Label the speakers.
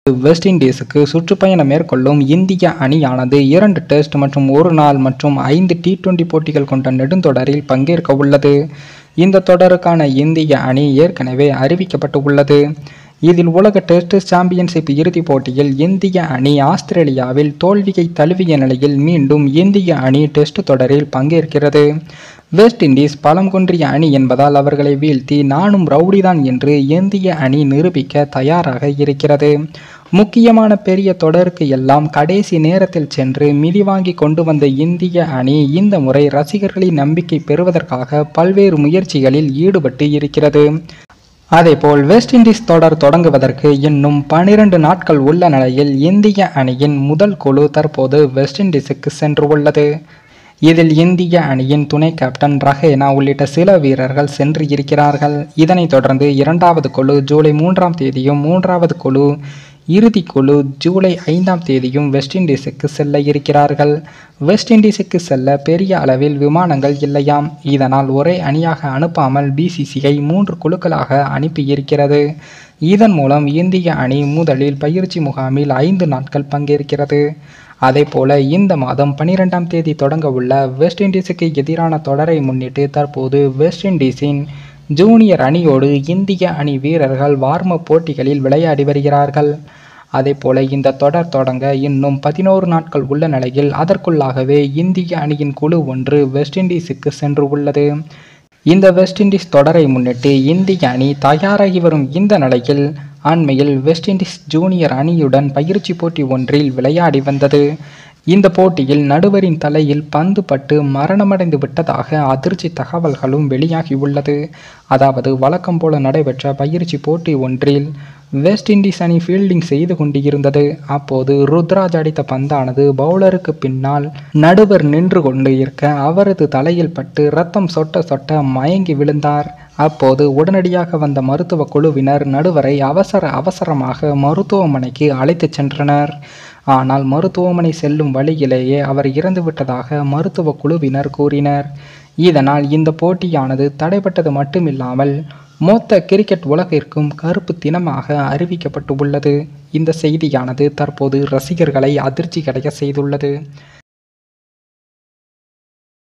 Speaker 1: west இண்டீஸுக்கு சுற்றுப்பயணம் மேற்கொள்ளும் இந்திய அணியானது இரண்டு டெஸ்ட் மற்றும் ஒரு நாள் மற்றும் ஐந்து டி டுவெண்டி போட்டிகள் கொண்ட நெடுந்தொடரில் பங்கேற்க உள்ளது இந்த தொடருக்கான இந்திய அணி ஏற்கனவே அறிவிக்கப்பட்டு உள்ளது இதில் உலக டெஸ்ட் சாம்பியன்ஷிப் இறுதிப் போட்டியில் இந்திய அணி ஆஸ்திரேலியாவில் தோல்வியை தழுவிய நிலையில் மீண்டும் இந்திய அணி டெஸ்ட் தொடரில் பங்கேற்கிறது வெஸ்ட் இண்டீஸ் பலம் குன்றிய அணி என்பதால் அவர்களை வீழ்த்தி நானும் ரவுடிதான் என்று இந்திய அணி நிரூபிக்க தயாராக இருக்கிறது முக்கியமான பெரிய தொடருக்கு எல்லாம் கடைசி நேரத்தில் சென்று மிதி வாங்கி கொண்டு வந்த இந்திய அணி இந்த முறை ரசிகர்களின் நம்பிக்கை பெறுவதற்காக பல்வேறு முயற்சிகளில் ஈடுபட்டு இருக்கிறது அதேபோல் வெஸ்ட் இண்டீஸ் தொடர் தொடங்குவதற்கு இன்னும் பனிரெண்டு நாட்கள் உள்ள நிலையில் இந்திய அணியின் முதல் குழு தற்போது வெஸ்ட் இண்டீஸுக்கு சென்று உள்ளது இதில் இந்திய அணியின் துணை கேப்டன் ரஹேனா உள்ளிட்ட சில வீரர்கள் சென்று இருக்கிறார்கள் இதனைத் தொடர்ந்து இரண்டாவது குழு ஜூலை மூன்றாம் தேதியும் மூன்றாவது குழு இறுதி குழு ஜூலை ஐந்தாம் தேதியும் வெஸ்ட் இண்டீஸுக்கு செல்ல இருக்கிறார்கள் வெஸ்ட் இண்டீஸுக்கு செல்ல பெரிய அளவில் விமானங்கள் இல்லையாம் இதனால் ஒரே அணியாக அனுப்பாமல் பிசிசிஐ மூன்று குழுக்களாக அனுப்பியிருக்கிறது இதன் மூலம் இந்திய அணி முதலில் பயிற்சி முகாமில் ஐந்து நாட்கள் பங்கேற்கிறது அதேபோல இந்த மாதம் பனிரெண்டாம் தேதி தொடங்க உள்ள வெஸ்ட் இண்டீஸுக்கு எதிரான தொடரை முன்னிட்டு தற்போது வெஸ்ட் இண்டீஸின் ஜூனியர் அணியோடு இந்திய அணி வீரர்கள் வார்ம போட்டிகளில் விளையாடி வருகிறார்கள் அதேபோல இந்த தொடர் தொடங்க இன்னும் பதினோரு நாட்கள் உள்ள நிலையில் அதற்குள்ளாகவே இந்திய அணியின் குழு ஒன்று வெஸ்ட் இண்டீஸுக்கு சென்று உள்ளது இந்த வெஸ்ட் இண்டீஸ் தொடரை முன்னிட்டு இந்திய அணி தயாராகி வரும் இந்த நிலையில் அண்மையில் வெஸ்ட் இண்டீஸ் ஜூனியர் அணியுடன் பயிற்சி போட்டி ஒன்றில் விளையாடி வந்தது இந்த போட்டியில் நடுவரின் தலையில் பந்து பட்டு மரணமடைந்து விட்டதாக அதிர்ச்சி தகவல்களும் வெளியாகியுள்ளது அதாவது வழக்கம் போல நடைபெற்ற பயிற்சி போட்டி ஒன்றில் வெஸ்ட் இண்டீஸ் அணி ஃபீல்டிங் செய்து கொண்டிருந்தது அப்போது ருத்ராஜ் அடித்த பந்தானது பவுலருக்கு பின்னால் நடுவர் நின்று கொண்டு இருக்க அவரது தலையில் பட்டு ரத்தம் சொட்ட சொட்ட மயங்கி விழுந்தார் அப்போது உடனடியாக வந்த மருத்துவ குழுவினர் நடுவரை அவசர அவசரமாக மருத்துவமனைக்கு அழைத்துச் சென்றனர் ஆனால் மருத்துவமனை செல்லும் வழியிலேயே அவர் இறந்துவிட்டதாக மருத்துவ குழுவினர் கூறினர் இதனால் இந்த போட்டியானது தடைப்பட்டது மட்டுமில்லாமல் மொத்த கிரிக்கெட் உலகிற்கும் கருப்பு தினமாக அறிவிக்கப்பட்டு உள்ளது இந்த செய்தியானது தற்போது ரசிகர்களை அதிர்ச்சி அடைய செய்துள்ளது